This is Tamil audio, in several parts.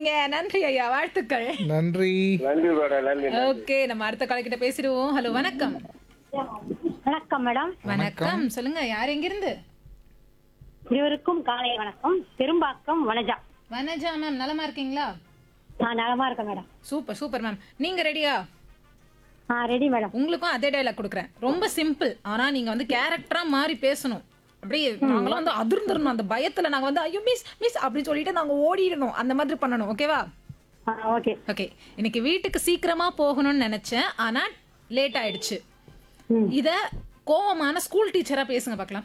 பண்ணிட்டீங்க நன்றி ஐயா வாழ்த்துக்கள் நன்றி நன்றி மேடம் நன்றி ஓகே நம்ம அடுத்த காலக்கிட்ட பேசிடுவோம் ஹலோ வணக்கம் வணக்கம் மேடம் வணக்கம் சொல்லுங்க யார் எங்கிருந்து இருவருக்கும் காலை வணக்கம் பெரும்பாக்கம் வனஜா வனஜா மேம் நலமா இருக்கீங்களா நான் நலமா இருக்கேன் மேடம் சூப்பர் சூப்பர் மேம் நீங்க ரெடியா ஆ ரெடி மேடம் உங்களுக்கும் அதே டைலாக் கொடுக்குறேன் ரொம்ப சிம்பிள் ஆனா நீங்க வந்து கேரக்டரா மாறி பேசணும் அப்படியே நாங்களாம் வந்து அதிர்ந்துடணும் அந்த பயத்துல நாங்க வந்து ஐயோ மிஸ் மிஸ் அப்படின்னு சொல்லிட்டு நாங்க ஓடிடணும் அந்த மாதிரி பண்ணணும் ஓகேவா ஆ ஓகே ஓகே இன்னைக்கு வீட்டுக்கு சீக்கிரமா போகணும்னு நினைச்சேன் ஆனா லேட் ஆயிடுச்சு இத கோவமான ஸ்கூல் டீச்சரா பேசுங்க பார்க்கலாம்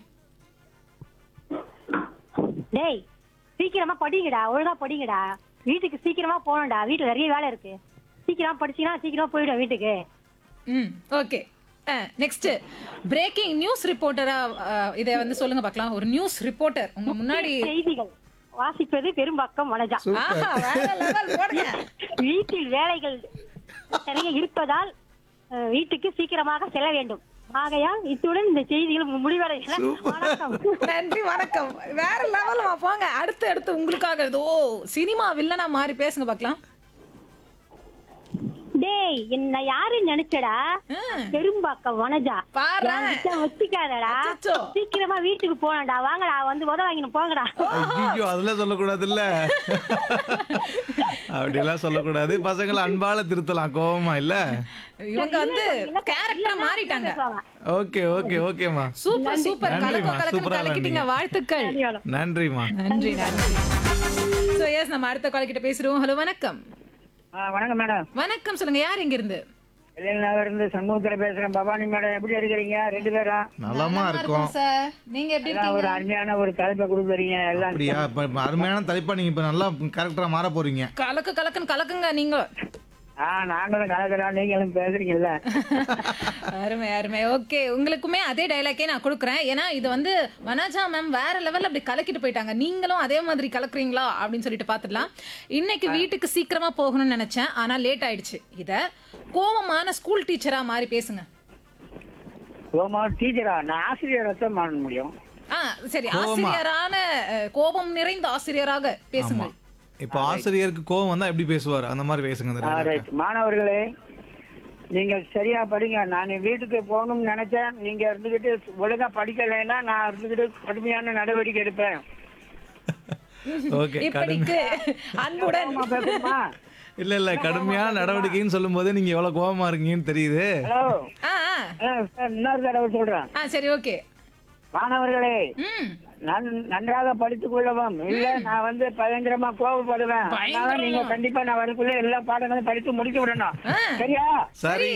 டேய் சீக்கிரமா படிங்கடா ஒழுங்கா படிங்கடா வீட்டுக்கு சீக்கிரமா போகணும்டா வீட்டுல நிறைய வேலை இருக்கு சீக்கிரமா படிச்சீங்கன்னா சீக்கிரமா போயிடும் வீட்டுக்கு ம் ஓகே நெக்ஸ்ட் பிரேக்கிங் நியூஸ் ரிப்போர்ட்டரா இதை வந்து சொல்லுங்க பார்க்கலாம் ஒரு நியூஸ் ரிப்போர்ட்டர் உங்க முன்னாடி செய்திகள் வாசிப்பது பெரும்பாக்கம் வனஜா ஆஹா, வேற level, போடுங்க வீட்டில் வேலைகள் நிறைய இருப்பதால் அஹ், வீட்டுக்கு சீக்கிரமாக செல்ல வேண்டும் ஆகையால் இத்துடன் இந்த செய்திகள் முடிவடைகின்றன வணக்கம் நன்றி வணக்கம் வேற லெவல்மா போங்க அடுத்து அடுத்து உங்களுக்காக ஏதோ சினிமா வில்லனா மாறி பேசுங்க பார்க்கலாம் டேய் என்ன யாரு நினைச்சடா ஆ, பெரும்பாக்கம் வனஜா பாரேன். என்கிட்ட வச்சுக்காதடா அச்சச்சோ. சீக்கிரமா வீட்டுக்கு போனடா வாங்கடா வந்து உத வாங்கிட்டு போங்கடா ஐயோ அதெல்லாம் சொல்லக்கூடாது இல்ல அப்படியெல்லாம் சொல்லக்கூடாது பசங்களை அன்பால திருத்தலாம் கோவமா இல்ல இவங்க வந்து கேரக்டர் மாறிட்டாங்க ஓகே ஓகே ஓகேம்மா சூப்பர் சூப்பர் நன்றிம்மா, கலக்கு கலக்கு சூப்பரா கலக்கிட்டீங்க வாழ்த்துக்கள் நன்றிம்மா நன்றி நன்றி சோ எஸ் நம்ம அடுத்த கால் கிட்ட பேசுறோம் ஹலோ வணக்கம் வணக்கம் மேடம் வணக்கம் சொல்லுங்க யார் இங்க இருந்து நகர் இருந்து சண்முகத்துல பேசுறேன் பவானி மேடம் எப்படி இருக்கிறீங்க ரெண்டு பேரும் நலமா இருக்கும் சார் நீங்க எப்படி எல்லாம் இருக்கீங்க ஒரு அருமையான ஒரு தலைப்பை கொடுக்குறீங்க எல்லாம் அப்படியா இப்ப இப்ப அருமையான தலைப்பா நீங்க இப்ப நல்லா கேரக்டரா மாற போறீங்க கலக்கு கலக்குன்னு கலக்குங்க நீங்க ஆ நாங்களும் கலக்கிறோம் நீங்களும் பேசுறீங்கல்ல அருமை அருமை ஓகே உங்களுக்குமே அதே டைலாக்கே நான் கொடுக்குறேன் ஏன்னா இது வந்து வனஜா மேம் வேற லெவல்ல அப்படி கலக்கிட்டு போயிட்டாங்க நீங்களும் அதே மாதிரி கலக்குறீங்களா அப்படின்னு சொல்லிட்டு பார்த்துடலாம் இன்னைக்கு வீட்டுக்கு சீக்கிரமா போகணும்னு நினைச்சேன் ஆனா லேட் ஆயிடுச்சு இத கோவமான ஸ்கூல் டீச்சரா மாறி பேசுங்க ஓமா டீச்சரா நான் ஆசிரியரை தான் பண்ண முடியும் ஆ சரி ஆசிரியரான அஹ், கோபம் நிறைந்த ஆசிரியராக பேசுங்க இப்ப ஆசிரியருக்கு கோவம் வந்தா எப்படி பேசுவார் அந்த மாதிரி பேசுங்க அந்த ஆ, dialogue. ரைட் மாணவர்களே நீங்க சரியா படிங்க நான் வீட்டுக்கு போகணும்னு நினைச்சேன் நீங்க இருந்துகிட்டு ஒழுங்கா படிக்கலைன்னா நான் இருந்துகிட்டு கடுமையான நடவடிக்கை எடுப்பேன் ஓகே இப்படிக்கு அன்புடன் கோவமா பேசணுமா இல்ல இல்ல கடுமையான நடவடிக்கைன்னு சொல்லும் போது நீங்க எவ்வளவு கோவமா இருக்கீங்கன்னு தெரியுது ஹலோ ஆ ஆ. இன்னொரு தடவை சொல்றேன் ஆ சரி ஓகே மாணவர்களே ம் நான் நன்றாக படித்துக் கொள்ளவும் இல்ல நான் வந்து பயங்கரமா கோபப்படுவேன் அதனால நீங்க கண்டிப்பா நான் வரக்குள்ள எல்லா பாடங்களும் படித்து முடிக்க விடணும் ஆ. சரியா சரி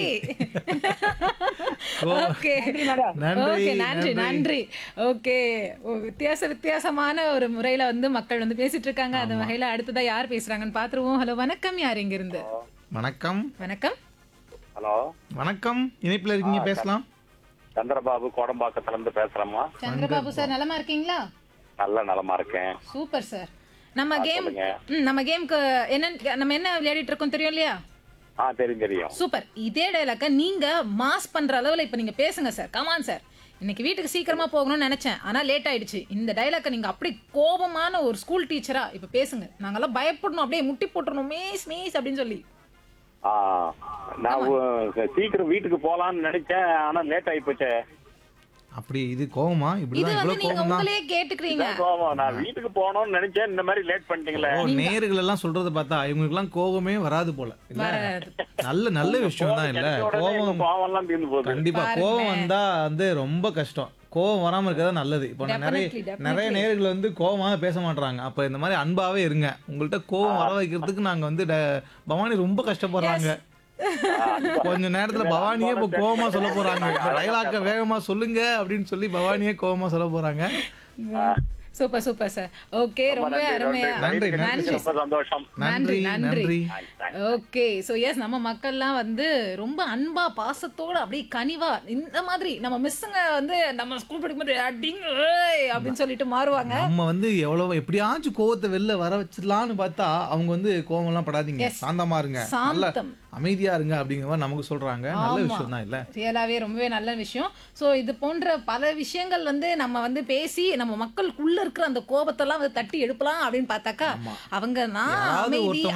ஓகே மேடம் நன்றி ஓகே நன்றி நன்றி ஓகே வித்தியாச வித்தியாசமான ஒரு முறையில வந்து மக்கள் வந்து பேசிட்டு இருக்காங்க அந்த வகையில அடுத்ததா யார் பேசுறாங்கன்னு பாத்துருவோம் ஹலோ வணக்கம் யார் இங்க இருந்து வணக்கம் வணக்கம் ஹலோ வணக்கம் இணைப்புல இருக்கீங்க பேசலாம் சந்திரபாபு கோடம்பாக்கத்துல இருந்து பேசுறேம்மா சந்திரபாபு சார் நலமா இருக்கீங்களா நல்ல நலமா இருக்கேன் சூப்பர் சார் நம்ம கேம் சொல்லுங்க. நம்ம கேம்க்கு என்ன நம்ம என்ன விளையாடிட்டு இருக்கோம் தெரியும் இல்லையா ஆ தெரியும் தெரியும் சூப்பர் இதே டைலாக்க நீங்க மாஸ் பண்ற அளவுல இப்ப நீங்க பேசுங்க சார் கமான் சார் இன்னைக்கு வீட்டுக்கு சீக்கிரமா போகணும்னு நினைச்சேன் ஆனா லேட் ஆயிடுச்சு இந்த டைலாக்க நீங்க அப்படி கோபமான ஒரு ஸ்கூல் டீச்சரா இப்ப பேசுங்க நாங்கெல்லாம் பயப்படணும் அப்படியே முட்டி போட்டுறணும் மேஸ் மேஸ் அப்படின்னு சொல்லி ஆ நான் உ- சீக்கிரம் வீட்டுக்கு போலாம்னு நினைச்சேன் ஆனா லேட் ஆகி போச்சே அப்படி இது கோவமா இது இப்படிதான் வந்து இவ்வளவு நீங்க கோவம் தான் உங்களையே கேட்டுக்கிறீங்க கோவம். நான் வீட்டுக்கு போகணும்னு நினைச்சேன் இந்த மாதிரி லேட் பண்ணிட்டீங்களே ஓ நேர்கள் எல்லாம் சொல்றத பார்த்தா இவங்களுக்கு எல்லாம் கோவமே வராது போல இல்ல வராது. நல்ல நல்ல விஷயம் தான் இல்ல கிடைச்ச உடனே எங்க கோவம் கோவம் எல்லாம் தீர்ந்து போகுது கண்டிப்பா கோவம் வந்தா வந்து ரொம்ப கஷ்டம் கோவம் வராம இருக்கிறது நல்லது இப்போ நான் நிறைய Definitely, definitely. நிறைய நேர்கள் வந்து கோவமா பேச மாட்டாங்க அப்ப இந்த மாதிரி அன்பாவே இருங்க உங்கள்ட்ட கோவம் வர வைக்கிறதுக்கு நாங்க வந்து ட- பவானி ரொம்ப கஷ்டப்படுறாங்க கொஞ்ச நேரத்துல பவானியே இப்ப கோவமா சொல்ல போறாங்க டைலாக்க வேகமா சொல்லுங்க அப்படின்னு சொல்லி பவானியே கோவமா சொல்ல போறாங்க சூப்பர் சூப்பர் சார் ஓகே ரொம்ப அருமையா நன்றி, நன்றி. நன்றி ரொம்ப சந்தோஷம் நன்றி நன்றி ஓகே ஸோ எஸ் நம்ம மக்கள்லாம் வந்து ரொம்ப அன்பா பாசத்தோட அப்படியே கனிவா இந்த மாதிரி நம்ம மிஸ்ஸுங்க வந்து நம்ம ஸ்கூல் படிக்கும்போது அடிங்க ஏய் அப்படின்னு சொல்லிட்டு மாறுவாங்க நம்ம வந்து எவ்வளவு எப்படியாச்சும் கோவத்தை வெளில வர வச்சிடலாம்னு பார்த்தா அவங்க வந்து கோவம் எல்லாம் படாதீங்க Yes. சாந்தமா இருங்க நல்ல சாந்தம் அமைதியா இருங்க அப்படிங்கிற மாதிரி நமக்கு சொல்றாங்க நல்ல ஆமா. விஷயம் தான் இல்ல ரியலாவே ரொம்பவே நல்ல விஷயம் ஸோ இது போன்ற பல விஷயங்கள் வந்து நம்ம வந்து பேசி நம்ம மக்களுக்குள்ள இருக்கிற அந்த கோபத்தெல்லாம் வந்து தட்டி எழுப்பலாம் அப்படின்னு பார்த்தாக்கா அவங்க நான் யாராவது அமைதி ஒருத்தவங்க